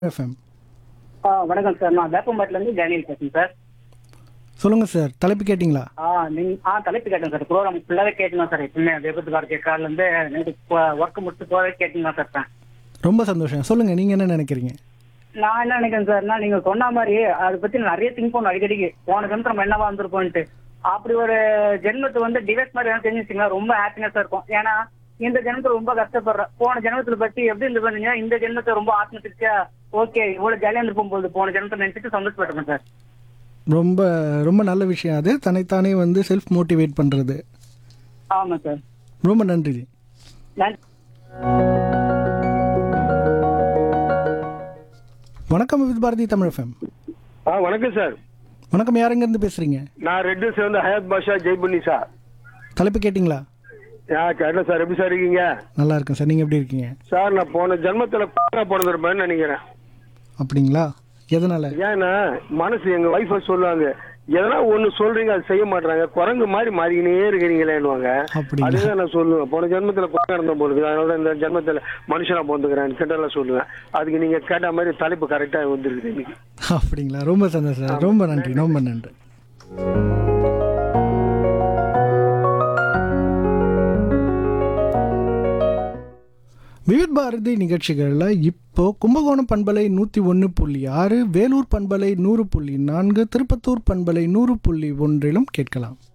FM ஆ வணக்கம் sir நான் வேப்பம்பேட்டிலேருந்து டேனியல் பேசுறேன் சார் சொல்லுங்க சார் தலைப்பு கேட்டிங்களா ஆ நீங்க ஆ தலைப்பு கேட்டேன் சார் ப்ரோக்ராம் ஃபுல்லாகவே கேட்டுங்க சார் எப்பவுமே விபத்துக்கார கேட்காதுலேருந்து நேற்று ஒர்க் முடிச்சு போகவே கேட்டுங்க சார் சார் ரொம்ப சந்தோஷம் சொல்லுங்க நீங்க என்ன நினைக்கிறீங்க நான் என்ன நினைக்கிறேன் சார்னா நீங்க சொன்ன மாதிரி அதை பத்தி நிறைய திங்க் பண்ணும் அடிக்கடிக்கு போன ஜென்மத்தில் நம்ம என்னவா இருந்திருப்போம்ட்டு அப்படி ஒரு ஜென்மத்தை வந்து டிவைஸ் மாதிரி என்ன தெரிஞ்சுச்சிங்களா ரொம்ப ஹாப்பினஸா இருக்கும் ஏன்னா இந்த ஜென்மத்துல ரொம்ப கஷ்டப்படுறேன் போன ஜென்மத்துல பத்தி எப்படி இருந்து பண்ணீங்க இந்த ஜென்மத்தை ரொம்ப ஆத்மதிச்சா ஓகே இவ்வளவு ஜாலியா இருந்திருப்போம் போது போன ஜென்மத்தை நினைச்சிட்டு சந்தோஷப்பட்டுருக்கேன் சார் ரொம்ப ரொம்ப நல்ல விஷயம் அது தன்னைத்தானே வந்து செல்ஃப் மோட்டிவேட் பண்றது ஆமா சார் ரொம்ப நன்றி நன்றி வணக்கம் வித் பாரதி தமிழ் எஃப்எம் ஆ வணக்கம் சார் வணக்கம் யாருங்க இருந்து பேசுறீங்க நான் ரெட்டு சேர்ந்த ஹயாத் பாஷா ஜெய்புன்னி சார் தலைப்பு கேட்டிங்களா ஆ கேட்டேன் சார் எப்படி சார் இருக்கீங்க நல்லா இருக்கேன் சார் நீங்க எப்படி இருக்கீங்க சார் நான் போன ஜென்மத்தில் குழந்தை பிறந்திருப்பேன்னு நினைக்கிறேன் அப்படிங்களா எதனால ஏன்னா மனசு எங்க ஒய்ஃபை சொல்லுவாங்க எதனா ஒண்ணு சொல்றீங்க அது செய்ய மாட்டாங்க குரங்கு மாதிரி மாறிக்கினே இருக்கிறீங்களேன்னுவாங்க அப்படிங்களா? அதுதான் நான் சொல்லுவேன் போன ஜென்மத்துல குரங்கு இருந்த போலுது அதனால தான் இந்த ஜென்மத்துல மனுஷனா பிறந்துக்கிறேன் கிண்டலாம் சொல்லுவேன் அதுக்கு நீங்க கேட்ட மாதிரி தலைப்பு கரெக்டா வந்திருக்குது இன்னைக்கு அப்படிங்களா ரொம்ப சந்தோஷம் சார் ரொம்ப நன்றி ரொம்ப நன்றி விவித் பாரதி நிகழ்ச்சிகளில் இப்போ கும்பகோணம் பண்பலை நூற்றி ஒன்று புள்ளி ஆறு வேலூர் பண்பலை நூறு புள்ளி நான்கு திருப்பத்தூர் பண்பலை நூறு புள்ளி ஒன்றிலும் கேட்கலாம்